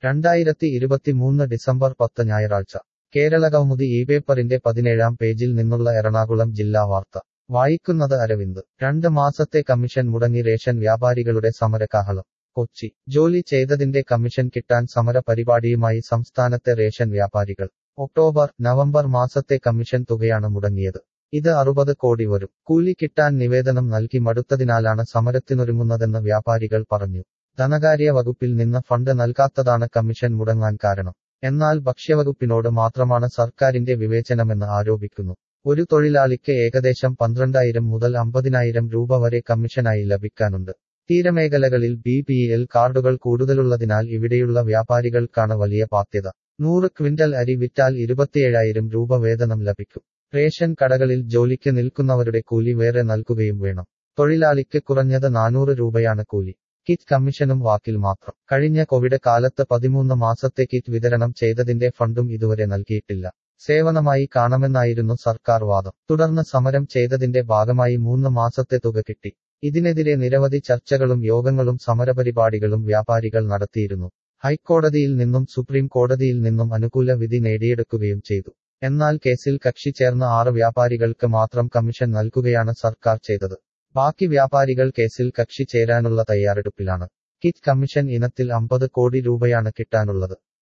രണ്ടായിരത്തി ഇരുപത്തിമൂന്ന് ഡിസംബർ പത്ത് ഞായറാഴ്ച കേരളകൗമുദി ഈ പേപ്പറിന്റെ പതിനേഴാം പേജിൽ നിന്നുള്ള എറണാകുളം ജില്ലാ വാർത്ത വായിക്കുന്നത് അരവിന്ദ് രണ്ട് മാസത്തെ കമ്മീഷൻ മുടങ്ങി റേഷൻ വ്യാപാരികളുടെ സമരകാഹളം കൊച്ചി ജോലി ചെയ്തതിന്റെ കമ്മീഷൻ കിട്ടാൻ സമര പരിപാടിയുമായി സംസ്ഥാനത്തെ റേഷൻ വ്യാപാരികൾ ഒക്ടോബർ നവംബർ മാസത്തെ കമ്മീഷൻ തുകയാണ് മുടങ്ങിയത് ഇത് അറുപത് കോടി വരും കൂലി കിട്ടാൻ നിവേദനം നൽകി മടുത്തതിനാലാണ് സമരത്തിനൊരുങ്ങുന്നതെന്ന് വ്യാപാരികൾ പറഞ്ഞു ധനകാര്യ വകുപ്പിൽ നിന്ന് ഫണ്ട് നൽകാത്തതാണ് കമ്മീഷൻ മുടങ്ങാൻ കാരണം എന്നാൽ ഭക്ഷ്യവകുപ്പിനോട് മാത്രമാണ് സർക്കാരിന്റെ വിവേചനമെന്ന് ആരോപിക്കുന്നു ഒരു തൊഴിലാളിക്ക് ഏകദേശം പന്ത്രണ്ടായിരം മുതൽ അമ്പതിനായിരം രൂപ വരെ കമ്മീഷനായി ലഭിക്കാനുണ്ട് തീരമേഖലകളിൽ ബി പി എൽ കാർഡുകൾ കൂടുതലുള്ളതിനാൽ ഇവിടെയുള്ള വ്യാപാരികൾക്കാണ് വലിയ ബാധ്യത നൂറ് ക്വിന്റൽ അരി വിറ്റാൽ ഇരുപത്തിയേഴായിരം രൂപ വേതനം ലഭിക്കും റേഷൻ കടകളിൽ ജോലിക്ക് നിൽക്കുന്നവരുടെ കൂലി വേറെ നൽകുകയും വേണം തൊഴിലാളിക്ക് കുറഞ്ഞത് നാനൂറ് രൂപയാണ് കൂലി കിറ്റ് കമ്മീഷനും വാക്കിൽ മാത്രം കഴിഞ്ഞ കോവിഡ് കാലത്ത് പതിമൂന്ന് മാസത്തെ കിറ്റ് വിതരണം ചെയ്തതിന്റെ ഫണ്ടും ഇതുവരെ നൽകിയിട്ടില്ല സേവനമായി കാണുമെന്നായിരുന്നു സർക്കാർ വാദം തുടർന്ന് സമരം ചെയ്തതിന്റെ ഭാഗമായി മൂന്ന് മാസത്തെ തുക കിട്ടി ഇതിനെതിരെ നിരവധി ചർച്ചകളും യോഗങ്ങളും സമരപരിപാടികളും വ്യാപാരികൾ നടത്തിയിരുന്നു ഹൈക്കോടതിയിൽ നിന്നും സുപ്രീം കോടതിയിൽ നിന്നും അനുകൂല വിധി നേടിയെടുക്കുകയും ചെയ്തു എന്നാൽ കേസിൽ കക്ഷി ചേർന്ന ആറ് വ്യാപാരികൾക്ക് മാത്രം കമ്മീഷൻ നൽകുകയാണ് സർക്കാർ ചെയ്തത് ബാക്കി വ്യാപാരികൾ കേസിൽ കക്ഷി ചേരാനുള്ള തയ്യാറെടുപ്പിലാണ് കിറ്റ് കമ്മീഷൻ ഇനത്തിൽ അമ്പത് കോടി രൂപയാണ് കിട്ടാനുള്ളത്